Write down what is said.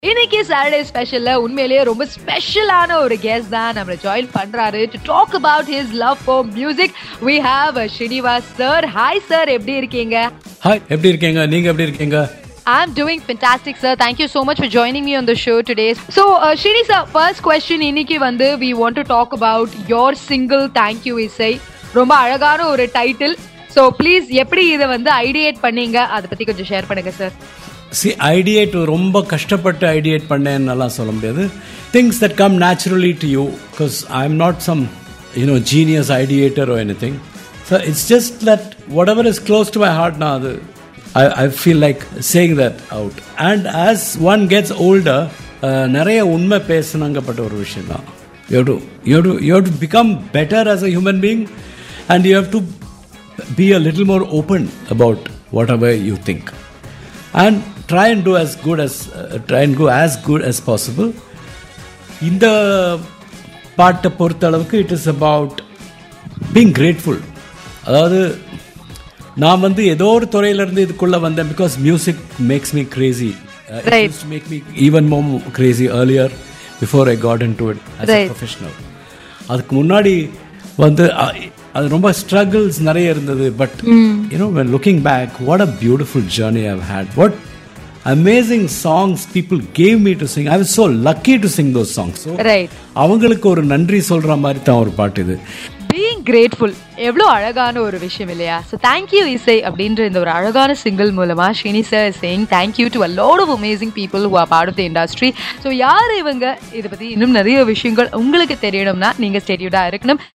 இன்னைக்கு சாட்டர்டே ஸ்பெஷல்ல உண்மையிலேயே ரொம்ப ஸ்பெஷலான ஒரு கெஸ்ட் தான் நம்மள ஜாயின் பண்றாரு to talk about his love for music we have Srinivas sir hi sir எப்படி இருக்கீங்க ஹாய் எப்படி இருக்கீங்க நீங்க எப்படி இருக்கீங்க I'm doing fantastic, sir. Thank you so much for joining me on the show today. So, uh, Shri sir, first question இன்னைக்கு வந்து we want to talk about your single Thank You இசை ரொம்ப அழகான ஒரு டைட்டில் ஸோ ப்ளீஸ் எப்படி இதை வந்து ideate பண்ணீங்க அதை பத்தி கொஞ்சம் ஷேர் பண்ணுங்க சார் சி ஐடியேட் ரொம்ப கஷ்டப்பட்டு ஐடியேட் பண்ணேன்னெல்லாம் சொல்ல முடியாது things that come naturally to you because I am not some you know genius ideator or any thing so it's just that whatever is close to my heart நான் அது I I feel like saying that out and as one gets older நிறைய உண்மை பேசணுங்கப்பட்ட ஒரு விஷயம் தான் you to you to you to become better as a human being and you have to be a little more open about whatever you think and try and do as good as uh, try and go as good as possible இந்த பாட்டை பொறுத்த அளவுக்கு it is about being grateful அதாவது நான் வந்து ஏதோ ஒரு துறையிலேருந்து இதுக்குள்ளே வந்தேன் because music makes me crazy Right. Make me even more crazy earlier before I got into it as Right. Professional அதுக்கு முன்னாடி வந்து அ- அது ரொம்ப ஸ்ட்ரகிள்ஸ் நிறைய இருந்தது but you know when looking back what a beautiful journey I've had what amazing songs people gave me to sing I was so lucky to sing those songs so right அவங்களுக்கு ஒரு நன்றி சொல்ற மாதிரி தான் ஒரு பாட்டு இது பீயிங் கிரேட்ஃபுல் எவ்வளோ அழகான ஒரு விஷயம் இல்லையா ஸோ தேங்க்யூ இசை அப்படின்ற இந்த ஒரு அழகான சிங்கிள் மூலமா Srini sir saying thank you to a lot of amazing people who are part of the industry so யார் இவங்க இதை பற்றி இன்னும் நிறைய விஷயங்கள் உங்களுக்கு தெரியணும்னா நீங்கள் ஸ்டேடியூடாக இருக்கணும்